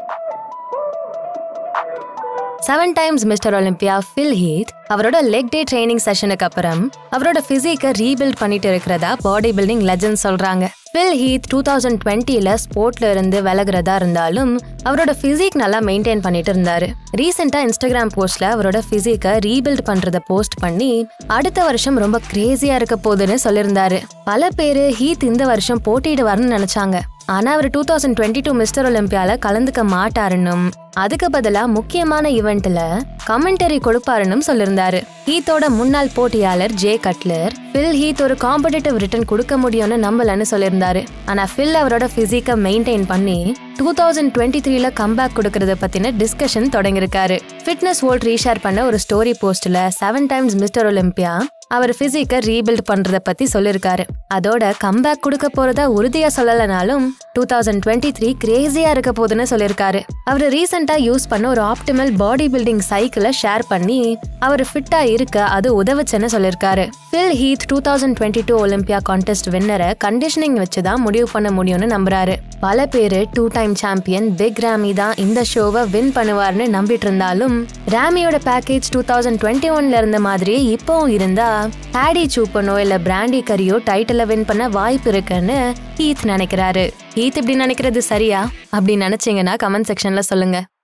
seven times mister Olympia Phil Heath அவரோட leg day training செஷனுக்கு அப்புறம் அவரோட பிசிக்கை ரீபில்ட் பண்ணிட்டு இருக்கிறதா பாடி பில்டிங் லெஜண்ட் சொல்றாங்க ஃபில் ஹீத் டூ தௌசண்ட் டுவெண்ட்டில ஸ்போர்ட்ல இருந்து விலகுறதா இருந்தாலும் அவரோட பிசிக் நல்லா மெயின்டைன் பண்ணிட்டு இருந்தாரு ரீசெண்டா இன்ஸ்டாகிராம் போஸ்ட்ல அவரோட பிசிக்கை ரீபில்ட் பண்றத போஸ்ட் பண்ணி அடுத்த வருஷம் ரொம்ப கிரேசியா இருக்க போகுதுன்னு சொல்லியிருந்தாரு பல பேரு ஹீத் இந்த வருஷம் போட்டியிடுவார்னு நினைச்சாங்க ஆனா அவர் two thousand twenty two mister ஒலிம்பியால கலந்துக்க மாட்டாருன்னும் அதுக்கு பதிலா முக்கியமான ஈவெண்ட்ல கமெண்டரி கொடுப்பாருன்னு சொல்லியிருந்தாரு ஹீத்தோட முன்னாள் போட்டியாளர் ஜே கட்லர் ஃபில் ஹீத் ஒரு காம்படிட்டிவ் ரிட்டர்ன் கொடுக்க முடியும்னு நம்பலன்னு சொல்லியிருந்தாரு ஆனா ஃபில் அவரோட பிசிக்கை மெயின்டைன் பண்ணி டூ தௌசண்ட் டுவெண்ட்டி த்ரீல கம்பேக் கொடுக்கறத பத்தின டிஸ்கஷன் தொடங்கியிருக்காரு ஃபிட்னஸ் வேர்ல்ட் ரீஷேர் பண்ண ஒரு ஸ்டோரி போஸ்ட்ல செவன் டைம்ஸ் மிஸ்டர் ஒலிம்பியா அவர் பிசிக்கை ரீபில்ட் பண்றத பத்தி சொல்லிருக்காரு அதோட கம்பேக் கொடுக்க போறதா உறுதியா சொல்லலனாலும் டூ தௌசண்ட் டுவெண்ட்டி த்ரீ கிரேசியா இருக்க போகுதுன்னு சொல்லியிருக்காரு அவர் ரீசெண்டா யூஸ் பண்ண ஒரு ஆப்டிமல் பாடி பில்டிங் சைக்கிளை ஷேர் பண்ணி அவர் ஃபிட்டா இருக்க அது உதவுச்சுன்னு சொல்லியிருக்காரு Phil Heath two thousand twenty two Olympia contest வின்னரை கண்டிஷனிங் வச்சு தான் முடிவு பண்ண முடியும்னு நம்புறாரு பல பேரு two time champion Big Ramy தான் இந்த ஷோவை வின் பண்ணுவார்னு நம்பிட்டு இருந்தாலும் ராமியோட பேக்கேஜ் டூ தௌசண்ட் டுவெண்ட்டி ஒன்ல இருந்த மாதிரியே இப்போவும் இருந்தா ஹேடி சூப்பனோ இல்ல பிராண்டி கரியோ டைட்டில வின் பண்ண வாய்ப்பு இருக்குன்னு ஹீத் நினைக்கிறாரு ஹீத் இப்படி நினைக்கிறது சரியா அப்படி நினைச்சீங்கன்னா கமெண்ட் செக்ஷன்ல சொல்லுங்க